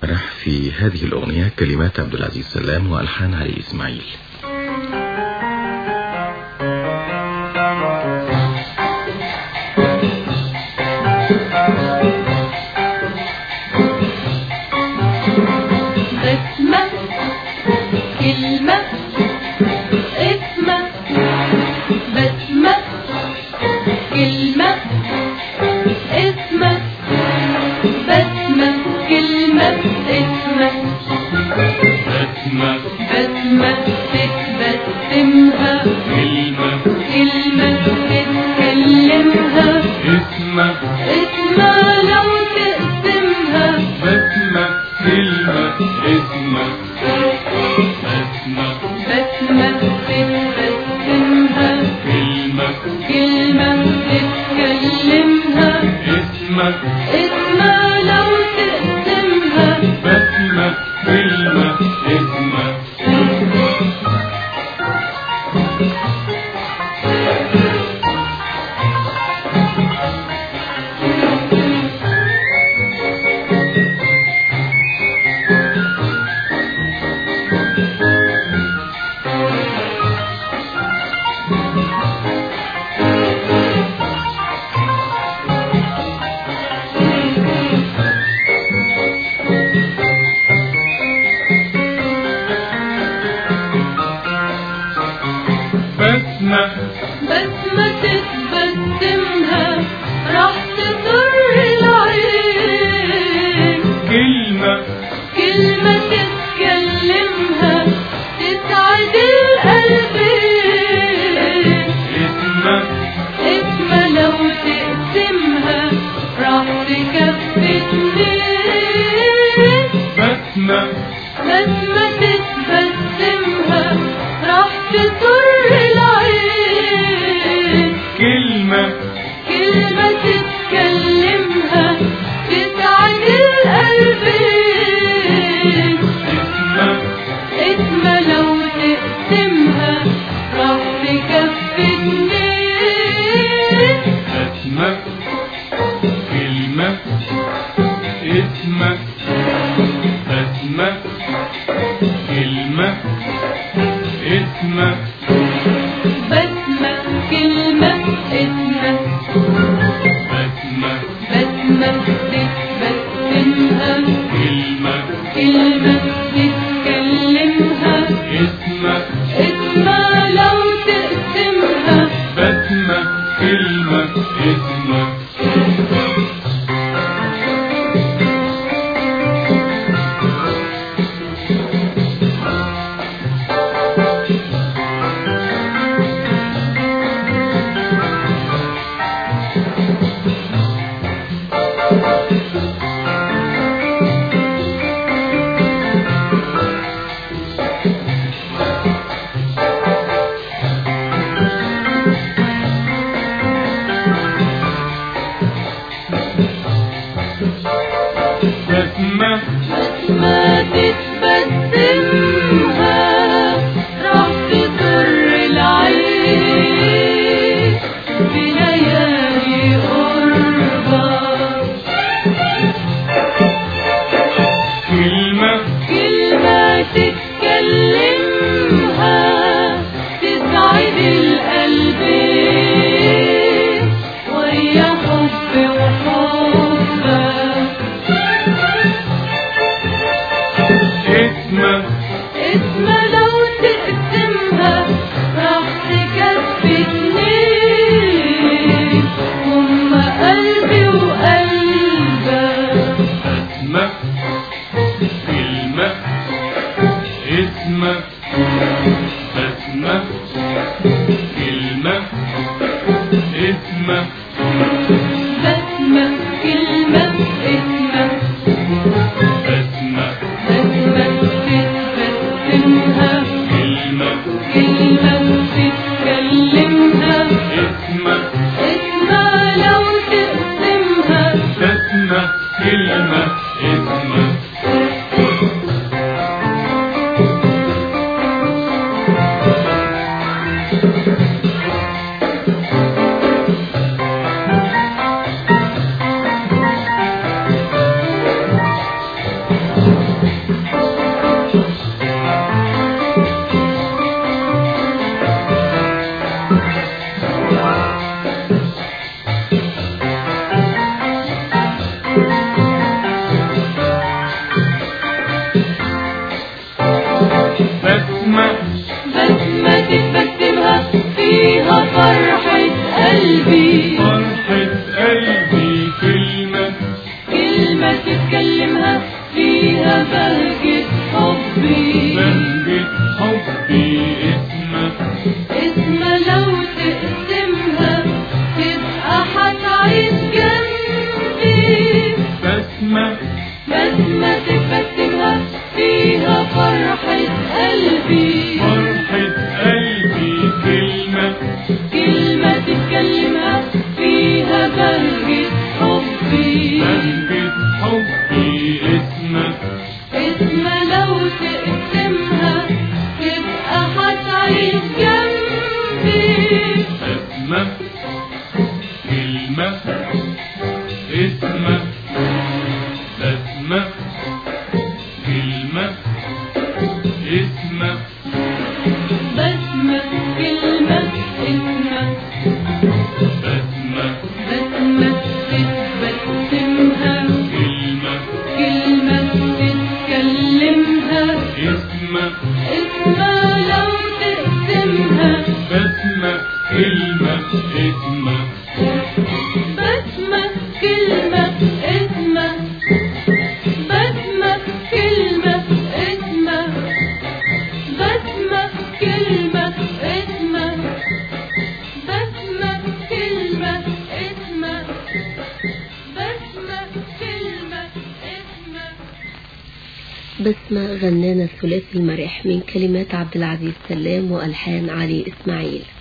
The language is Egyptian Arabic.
الجوارح في هذه الأغنية كلمات عبد العزيز سلام وألحان علي إسماعيل بسمة كلمة اسمة بسمة كلمة اسمة بسمة كلمة اسمة بسمة بسمة تتبسمها كلمة كلمة تتكلمها اسمة اسمة لو تقسمها بسمة كلمة اسمة بسمة بسمة تتبسمها كلمة كلمة تتكلمها اسمة اسمها لو تقسمها بسمة كلمة اسمة بسمة بسمة تتبسمها راح تضر العين كلمة كلمة تتكلمها تسعد القلبين اسمة اسمها لو تقسمها راح تكفي اتنين بسمة بسمة تتبسمها راح تضر العين كلمة كلمة تتكلمها تسعد القلبين اسمة اسمها لو تقسمها راح تكفي اتنين بسمة كلمة اسمة بسمة كلمة اسمة بسمة كلمة اسمها بسمة بسمة تتبسمها كلمة كلمة تتكلمها اسمة اسمها لو تقسمها بسمة كلمة اسمة بسمة ما تتبسمها راح تضر العين بليالي قربة كلمة كلمة تتكلمها تسعد القلبين ويا حب وحبك اسمة اسمها لو تقسمها راح تكفي اتنين هما قلبي وقلبك بسمة كلمة اسمة بسمة كلمة اسمة بسمة كلمة اسمها بسمة بسمة تتبسمها كلمة كلمة تتكلمها اسمة اسمها لو تقسمها بسمة كلمة اسمة قلبي فرحة قلبي كلمة كلمة تتكلمها فيها بهجة حبي بهجة حبي اسمك اسمها لو تقسمها تبقى هتعيش جنبي بسمة بسمة تبسمها فيها فرحة قلبي فرحة قلبي كلمة كلمة تتكلمها فيها بهجة حبي بهجة حبي اسمك اسمها لو تقسمها تبقى هتعيش جنبي بسمة كلمة اسمك بسمة كلمة اسمك بسمة كلمة اسمها بسمة بسمة تتبسمها كلمة كلمة تتكلمها اسمك اسمها لو تقسمها بسمة كلمة اسمك بسمة كلمة اسمها بسمة كلمة اسمها بسمة كلمة اسمها بسمة كلمة اسمها بسمة كلمة اسمها بسمة غنانا الثلاثي المرح من كلمات عبد العزيز سلام وألحان علي إسماعيل